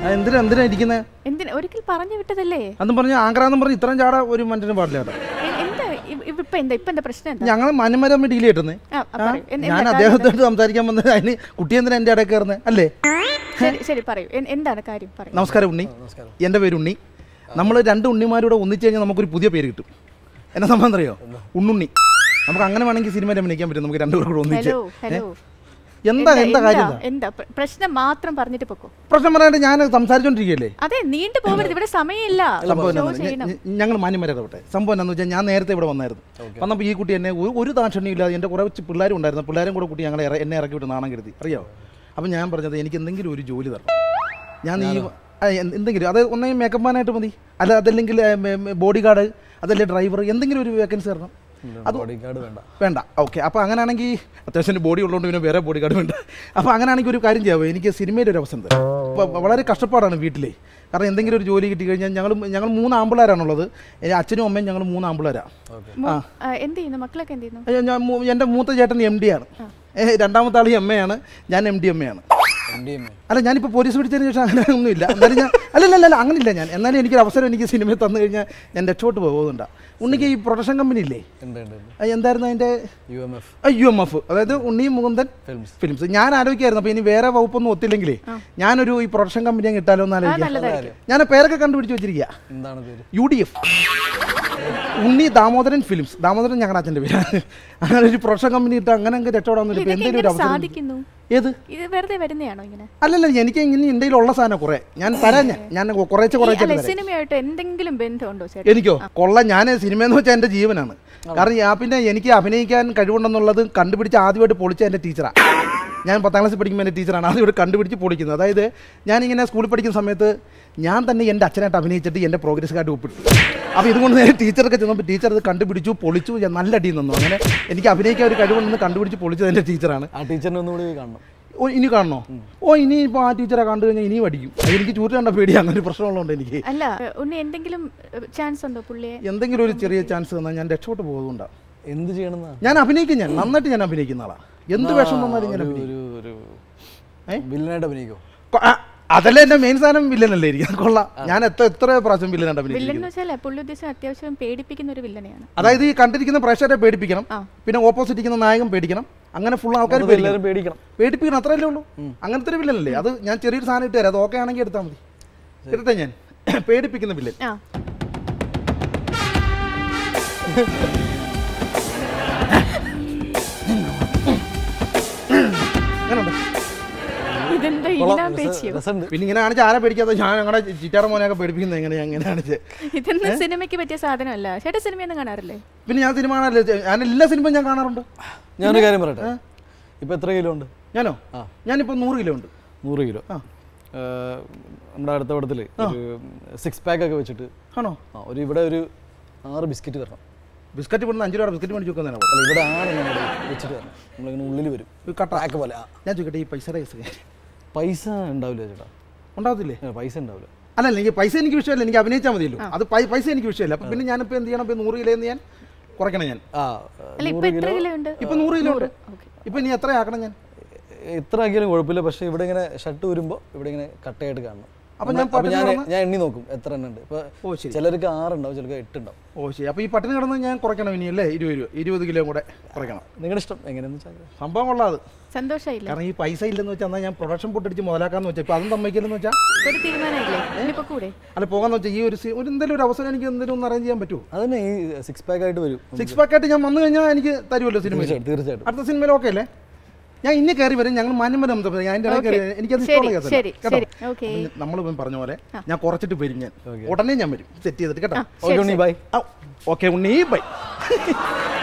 എന്തിനാ എന്തിനാ ഇരിക്കുന്നത് എന്തിനാ ഒരിക്കൽ പറഞ്ഞു വിട്ടതല്ലേ അന്നും പറഞ്ഞ് ആഗ്രാന്നും പറഞ്ഞ് ഇത്രയും ചാട ഒരു മനുഷ്യന് പാടില്ല കേട്ടോ എ- എന്താ ഇ- ഇ- ഇപ്പൊ എന്താ ഇപ്പൊ എന്താ പ്രശ്നം എന്താ ഞങ്ങൾ മനമരം ഡീൽ ചെയ്തിട്ടുന്നേ ആ, ആ, പറയൂ. എന്ത്- ഞാൻ എന്താ അദ്ദേഹത്തോട് സംസാരിക്കാൻ വന്നത് അതിന് കുട്ടി എന്തിനാ എൻ്റെ ഇടയിൽ കയറുന്നത് അല്ലേ ശരി ശരി പറയൂ എൻ- എന്താണ് കാര്യം പറയൂ നമസ്കാരം ഉണ്ണി എൻ്റെ പേര് ഉണ്ണി നമ്മൾ രണ്ട് ഉണ്ണിമാരൂടെ ഒന്നിച്ച് കഴിഞ്ഞാൽ നമുക്കൊരു പുതിയ പേര് കിട്ടും എന്നാ സംഭവം അറിയോ ഉണ്ണുണ്ണി നമുക്ക് അങ്ങനെ വേണമെങ്കിൽ സിനിമയിൽ അഭിനയിക്കാൻ പറ്റും നമുക്ക് രണ്ടുപേരും കൂടെ ഒന്നിച്ച് ഹലോ ഹലോ എന്താ എന്താ കാര്യം എന്താ? എന്താ പ്ര- പ്രശ്നം മാത്രം പറഞ്ഞിട്ട് പൊക്കോ പ്രശ്നം പറയാണ്ട് ഞാൻ സംസാരിച്ചോണ്ടിരിക്കുകയല്ലേ അതെ നീണ്ടു പോകരുത് ഇവിടെ സമയമില്ല സംഭവം ഷോ എന്താണെന്ന് ചെയ്യണം ഞങ്ങൾ മാന്യമരാകട്ടെ സംഭവം എന്താണെന്ന് വെച്ചാൽ ഞാൻ നേരത്തെ ഇവിടെ വന്നായിരുന്നു വന്നപ്പോൾ ഈ കുട്ടി എന്നെ ഒരു- ഒരു ദാക്ഷണ്യം ഇല്ലാതെ എൻ്റെ കുറച്ച് പിള്ളേരും ഉണ്ടായിരുന്നു പിള്ളേരും കൂടെ കുട്ടി ഞങ്ങളെ ഇറ- എന്നെ ഇറക്കി വിട്ട് നാണം കരുതി അറിയാമോ അപ്പം ഞാൻ പറഞ്ഞത് എനിക്ക് എന്തെങ്കിലും ഒരു ജോലി തരണം ഞാൻ ഈ ആ, എന്ത്- എന്തെങ്കിലും അത് ഒന്നെങ്കിൽ മേക്കപ്പ് മാനായിട്ട് മതി അല്ല അതല്ലെങ്കിൽ ബോഡി ഗാർഡ് അതല്ലേ ഡ്രൈവർ എന്തെങ്കിലും ഒരു വേക്കൻസി തരണം അത് ബോഡി ഗാർഡ് വേണ്ട വേണ്ട ഓക്കെ അപ്പോൾ അങ്ങനെയാണെങ്കിൽ അത്യാവശ്യം ബോഡി ഉള്ളതുകൊണ്ട് പിന്നെ വേറെ ബോഡി ഗാർഡ് വേണ്ട അപ്പോൾ അങ്ങനെയാണെങ്കിൽ ഒരു കാര്യം ചെയ്യാമോ എനിക്ക് സിനിമയിൽ ഒരു അവസരം തരാം അപ്പോൾ വളരെ കഷ്ടപ്പാടാണ് വീട്ടിലെ കാരണം എന്തെങ്കിലും ഒരു ജോലി കിട്ടി കഴിഞ്ഞാൽ ഞങ്ങൾ ഞങ്ങൾ മൂന്ന് ആമ്പിള്ളേരാണുള്ളത് എൻ്റെ അച്ഛനും അമ്മയും ഞങ്ങൾ മൂന്ന് ആമ്പിള്ളേരാണ് മോ- ആ, എന്ത് ചെയ്യുന്നു മക്കളൊക്കെ എന്ത് ചെയ്യുന്നു അയ്യോ, ഞാൻ മൂ- എൻ്റെ മൂത്ത ചേട്ടൻ എം ഡി ആണ് ഏ, രണ്ടാമത്തെ ആൾ എം എ ആണ് ഞാൻ എം ഡി എം എ ആണ് എം ഡി എം എ അല്ല ഞാനിപ്പോൾ പോലീസ് പിടിച്ചതിന് ശേഷം അങ്ങനെ ഒന്നുമില്ല എന്നാലും ഞാൻ അല്ലല്ല അല്ല അങ്ങനെയില്ല ഞാൻ എന്നാലും എനിക്കൊരു അവസരം എനിക്ക് സിനിമയിൽ തന്നു കഴിഞ്ഞാൽ ഞാൻ രക്ഷോട്ട് പോകുന്നുണ്ട് ഉണ്ണിക്ക് ഈ പ്രൊഡക്ഷൻ കമ്പനി ഇല്ലേ ഉണ്ട് ഉണ്ട് ഉണ്ട് അത് എന്തായിരുന്നു അതിൻ്റെ U M F U M F അതായത് ഉണ്ണി മുകുന്ദൻ ഫിലിംസ് ഫിലിംസ് ഞാൻ ആലോചിക്കായിരുന്നു അപ്പോൾ ഇനി വേറെ വകുപ്പൊന്നും ഒത്തില്ലെങ്കിലേ ഞാനൊരു ഈ പ്രൊഡക്ഷൻ കമ്പനി അങ്ങ് ഇട്ടാലോ എന്ന് ആലോചിക്കാം നല്ലതായിരിക്കും ഞാൻ ആ പേരൊക്കെ കണ്ടുപിടിച്ച് വെച്ചിരിക്കുക എന്താണ് പേര് U D F Unni Damodaran films Damodaran ഞങ്ങളുടെ അച്ഛൻ്റെ പേരാണ് അങ്ങനെ ഒരു പ്രൊഡക്ഷൻ കമ്പനി ഇട്ട് അങ്ങനെ അങ്ങ് രക്ഷപ്പെടാമെന്നില്ല ഇപ്പം ഇതൊക്കെ എന്തെങ്കിലും ഒരു എങ്ങനെ അവസരം സാധിക്കുന്നു ഏത് ഇത് വെറുതെ വരുന്നതാണോ ഇങ്ങനെ അല്ലല്ല എനിക്ക് ഇങ്ങനെ എൻ്റെ ഉള്ള സാധനം കുറേ ഞാൻ തരാം ഞാൻ ഞാൻ കുറേശ്ശെ ഈ- കുറേശ്ശെ അല്ല തരാം സിനിമയായിട്ട് എന്തെങ്കിലും ബന്ധമുണ്ടോ ചേട്ടാ എനിക്കോ കൊള്ള ഞാൻ സിനിമയെന്ന് വെച്ചാൽ എൻ്റെ ജീവനാണ് കാരണം ഞാൻ പിന്നെ എനിക്ക് അഭിനയിക്കാൻ കഴിവുണ്ടെന്നുള്ളത് കണ്ടുപിടിച്ച് ആദ്യമായിട്ട് പൊളിച്ച എൻ്റെ ടീച്ചറാണ് ഞാൻ പത്താം ക്ലാസ്സിൽ പഠിക്കുമ്പോൾ എൻ്റെ ടീച്ചറാണ് ആദ്യമായിട്ട് കണ്ടുപിടിച്ച് പൊളിക്കുന്നത് അതായത് ഞാനിങ്ങനെ സ്കൂളിൽ പഠിക്കുന്ന സമയത്ത് ഞാൻ തന്നെ എൻ്റെ അച്ഛനായിട്ട് അഭിനയിച്ചിട്ട് എൻ്റെ പ്രോഗ്രസ് കാർഡ് ഒപ്പിട്ടു അപ്പോൾ ഇതുകൊണ്ട് നേരെ ടീച്ചറൊക്കെ ചെന്നപ്പോൾ ടീച്ചർ അത് കണ്ടുപിടിച്ചു പൊളിച്ചു ഞാൻ നല്ല അടിയിൽ നിന്നു അങ്ങനെ എനിക്ക് അഭിനയിക്കാൻ ഒരു കഴിവുണ്ടെന്ന് കണ്ടുപിടിച്ച് പൊളിച്ചത് എൻ്റെ ടീച്ചറാണ് ആ ടീച്ചറിനെ ഒന്നുകൂടി പോയി കാണണം ഓ ഇനി കാണണോ ഓ ഇനി ഇപ്പോൾ ആ ടീച്ചറെ കണ്ടു കഴിഞ്ഞാൽ ഇനിയും അടിക്കും അത് എനിക്ക് ചൂറ്റ് കണ്ട പേടി അങ്ങനെ ഒരു പ്രശ്നമുള്ളതുകൊണ്ട് എനിക്ക് അല്ല ഉണ്ണി എന്തെങ്കിലും ചാൻസ് ഉണ്ടോ പുള്ളിയെ എന്തെങ്കിലും ഒരു ചെറിയ ചാൻസ് തന്നാൽ ഞാൻ രക്ഷപ്പെട്ട് പോകുന്നുണ്ടാവും എന്ത് ചെയ്യണമെന്നാ ഞാൻ അഭിനയിക്കും ഞാൻ നന്നായിട്ട് ഞാൻ അഭിനയിക്കുന്ന ആളാ എന്ത് വേഷം വന്നാലും ഞാൻ ഒരു അഭിനയിക്കും ഒരു ഒരു ഏ? വില്ലനായിട്ട് അഭിനയിക്കോ കൊ- ആ, അതല്ലേ എൻ്റെ മെയിൻ സാധനം വില്ലനല്ലേ ഇരിക്കും കൊള്ളാം ഞാൻ എത്ര എത്ര പ്രാവശ്യം വില്ലനായിട്ട് വില്ലൻ അഭിനയിക്കും എന്ന് വെച്ചാൽ പുള്ളി ഉദ്ദേശം അത്യാവശ്യം പേടിപ്പിക്കുന്ന ഒരു വില്ലനെയാണ് അതായത് ഈ കണ്ടിരിക്കുന്ന പ്രേക്ഷകരെ പേടിപ്പിക്കണം ആ. പിന്നെ ഓപ്പോസിറ്റ് ഇരിക്കുന്ന നായകൻ പേടിക്കണം അങ്ങനെ ഫുൾ ആൾക്കാർ അത് പേടിക്കണം എല്ലാവരും പേടിക്കണം പേടിപ്പിക്കണം അത്രയല്ലേ ഉള്ളൂ അങ്ങനത്തെ ഒരു വില്ലനല്ലേ അത് ഞാൻ ചെറിയൊരു സാധനം ഇട്ട് തരാം അത് ഓക്കെ ആണെങ്കിൽ എടുത്താൽ മതി ഇരട്ടെ ഞാൻ പേടിപ്പിക്കുന്ന വില്ലൻ ആ അങ്ങനെയുണ്ട് ഇതെന്താ ഇനാം പേച്ചിയോ രസമുണ്ട് പിന്നെ ഇങ്ങനെ കാണിച്ച് ആരെ പേടിക്കാത്ത ഞാൻ ഞങ്ങളുടെ ചിറ്റാറ മോനെയൊക്കെ പേടിപ്പിക്കുന്നത് എങ്ങനെയാണ് അങ്ങനെ കാണിച്ച് ഇതൊന്നും സിനിമയ്ക്ക് പറ്റിയ സാധനമല്ല ചേട്ടാ സിനിമയൊന്നും കാണാറില്ലേ പിന്നെ ഞാൻ സിനിമ കാണാറില്ല ഞാൻ എല്ലാ സിനിമയും ഞാൻ കാണാറുണ്ട് ഞാനൊരു കാര്യം പറയട്ടെ ഇപ്പൊ എത്ര കിലോ ഉണ്ട് ഞാനോ ആ. ഞാനിപ്പോൾ നൂറ് കിലോ ഉണ്ട് നൂറ് കിലോ ആ. നമ്മുടെ അടുത്ത പടത്തിൽ ഒരു സിക്സ് പാക്ക് ഒക്കെ വെച്ചിട്ട് ആണോ ആ ഒരു ഇവിടെ ഒരു ആറ് ബിസ്ക്കറ്റ് തരണം ബിസ്ക്കറ്റ് ഇവിടുന്ന് അഞ്ച് രൂപ ബിസ്ക്കറ്റ് മേടിച്ച് വെക്കുന്നതിനാണ് അല്ല ഇവിടെ ആറ് നമ്മൾ വെച്ചിട്ട് തരണം നമ്മളിങ്ങനെ ഉള്ളിൽ വരും ഒരു കട്ട പാക്ക് പോലെ ആ. ഞാൻ ചോദിക്കട്ടെ ഈ പൈസയുടെ കേസ് പൈസ ഉണ്ടാവില്ല ചേട്ടാ ഉണ്ടാകത്തില്ലേ ഏ, പൈസ ഉണ്ടാവില്ല അല്ല എനിക്ക് പൈസ എനിക്ക് വിഷയമല്ല എനിക്ക് അഭിനയിച്ചാൽ മതിയല്ലോ അത് പൈ- പൈസ എനിക്ക് വിഷയമല്ല അപ്പം പിന്നെ ഞാനിപ്പോൾ എന്ത് ചെയ്യണം ഇപ്പം നൂറ് കിലോ എന്ന് ഞാൻ കുറയ്ക്കണം ഞാൻ ആ അല്ല ഇപ്പൊ എത്ര കിലോ ഉണ്ട് ഇപ്പം നൂറ് കിലോ ഉണ്ട് ഓക്കെ ഇപ്പം ഇനി എത്ര ആക്കണം ഞാൻ എത്ര ആക്കിയാലും കുഴപ്പമില്ല പക്ഷേ ഇവിടെ ഇങ്ങനെ ഷർട്ട് വരുമ്പോൾ ഇവിടെ ഇങ്ങനെ കട്ടയായിട്ട് കാണണം അപ്പൊ ഞാൻ അപ്പൊ പട്ടിണി ഞാൻ കിടന്ന് ഞാൻ എണ്ണി നോക്കും എത്ര എണ്ണം ഉണ്ട് ഇപ്പൊ ഓ ശരി ചിലർക്ക് ആറുണ്ടാവും ചിലർക്ക് എട്ടുണ്ടാവും ഓ ശരി അപ്പോൾ ഈ പട്ടിണി കിടന്ന് ഞാൻ കുറയ്ക്കണം ഇനി അല്ലേ ഇരുപത് രൂപ ഇരുപത് കിലോ കൂടെ കുറയ്ക്കണം നിങ്ങളുടെ ഇഷ്ടം എങ്ങനെയാന്ന് വെച്ചാൽ സംഭവം കൊള്ളാത് സന്തോഷമായില്ലേ കാരണം ഈ പൈസ ഇല്ലെന്ന് വെച്ചാൽ എന്നാൽ ഞാൻ പ്രൊഡക്ഷൻ പൊട്ടടിച്ച് മുതലാക്കാന്ന് വെച്ചാൽ ഇപ്പം അതും സമ്മതിക്കില്ലെന്ന് വെച്ചാൽ ഒരു തീരുമാനമില്ലേ ഇനിയിപ്പോ കൂടെ അല്ല പോകാന്ന് വെച്ചാൽ ഈ ഒരു സി- ഒരു എന്തെങ്കിലും ഒരു അവസരം എനിക്ക് എന്തെങ്കിലും ഒന്ന് അറേഞ്ച് ചെയ്യാൻ പറ്റുമോ അതന്നെ ഈ സിക്സ് പാക്ക് ആയിട്ട് വരും സിക്സ് പാക്ക് ആയിട്ട് ഞാൻ വന്നു കഴിഞ്ഞാൽ എനിക്ക് തരുമല്ലോ സിനിമ തീർച്ചയായിട്ടും തീർച്ചയായിട്ടും അടുത്ത സിനിമയിൽ ഓക്കെ അല്ലേ ഞാൻ ഇനി കയറി വരും ഞങ്ങൾ മാന്യമരം ഞാൻ അതിൻ്റെ ഇടയിൽ കയറി എനിക്കത് ശരി ഇഷ്ടമുള്ള ശരി കേട്ടോ ശരി ഓക്കെ നമ്മൾ പറഞ്ഞ പോലെ ഞാൻ കുറച്ചിട്ട് വരും ഞാൻ ഉടനെ ഞാൻ വരും സെറ്റ് ചെയ്തിട്ട് കേട്ടോ okay Unni bye okay Unni by